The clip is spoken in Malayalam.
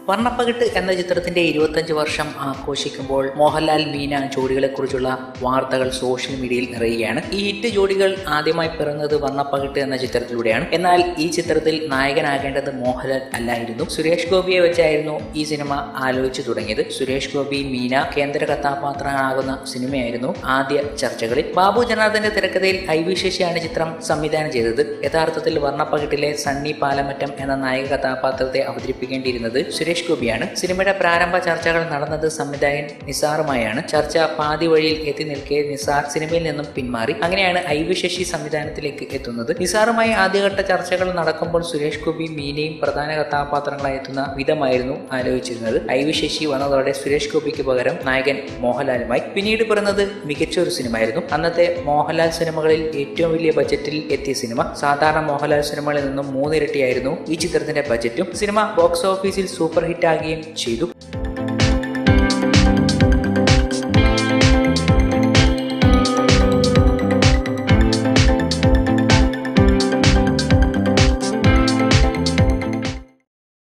വർണ്ണപ്പകിട്ട് എന്ന ചിത്രത്തിന്റെ ഇരുപത്തഞ്ച് വർഷം ആഘോഷിക്കുമ്പോൾ മോഹൻലാൽ മീന ജോഡികളെ കുറിച്ചുള്ള വാർത്തകൾ സോഷ്യൽ മീഡിയയിൽ നിറയുകയാണ് ഈ ഹിറ്റ് ജോഡികൾ ആദ്യമായി പിറന്നത് വർണ്ണപ്പകിട്ട് എന്ന ചിത്രത്തിലൂടെയാണ് എന്നാൽ ഈ ചിത്രത്തിൽ നായകനാകേണ്ടത് മോഹൻലാൽ അല്ലായിരുന്നു സുരേഷ് ഗോപിയെ വെച്ചായിരുന്നു ഈ സിനിമ ആലോചിച്ചു തുടങ്ങിയത് സുരേഷ് ഗോപി മീന കേന്ദ്ര കഥാപാത്രങ്ങളാകുന്ന സിനിമയായിരുന്നു ആദ്യ ചർച്ചകളിൽ ബാബു ജനാർദ്ദന്റെ തിരക്കഥയിൽ ഐ വി ശശിയാണ് ചിത്രം സംവിധാനം ചെയ്തത് യഥാർത്ഥത്തിൽ വർണ്ണപ്പകിട്ടിലെ സണ്ണി പാലമറ്റം എന്ന നായക കഥാപാത്രത്തെ അവതരിപ്പിക്കേണ്ടിയിരുന്നത് സുരേഷ് ഗോപിയാണ് സിനിമയുടെ പ്രാരംഭ ചർച്ചകൾ നടന്നത് സംവിധായകൻ നിസാറുമായാണ് ചർച്ച പാതി വഴിയിൽ എത്തി നിൽക്കെ നിസാർ സിനിമയിൽ നിന്നും പിന്മാറി അങ്ങനെയാണ് ഐ വി ശശി സംവിധാനത്തിലേക്ക് എത്തുന്നത് നിസാറുമായി ആദ്യഘട്ട ചർച്ചകൾ നടക്കുമ്പോൾ സുരേഷ് ഗോപി മീനയും പ്രധാന കഥാപാത്രങ്ങളായി എത്തുന്ന വിധമായിരുന്നു ആലോചിച്ചിരുന്നത് ഐ വി ശശി വന്നതോടെ സുരേഷ് ഗോപിക്ക് പകരം നായകൻ മോഹൻലാലുമായി പിന്നീട് പിറന്നത് മികച്ച ഒരു സിനിമയായിരുന്നു അന്നത്തെ മോഹൻലാൽ സിനിമകളിൽ ഏറ്റവും വലിയ ബജറ്റിൽ എത്തിയ സിനിമ സാധാരണ മോഹൻലാൽ സിനിമകളിൽ നിന്നും മൂന്നിരട്ടിയായിരുന്നു ഈ ചിത്രത്തിന്റെ ബജറ്റും സിനിമ ബോക്സ് ഓഫീസിൽ സൂപ്പർ ഹിറ്റ് ആകുകയും ചെയ്തു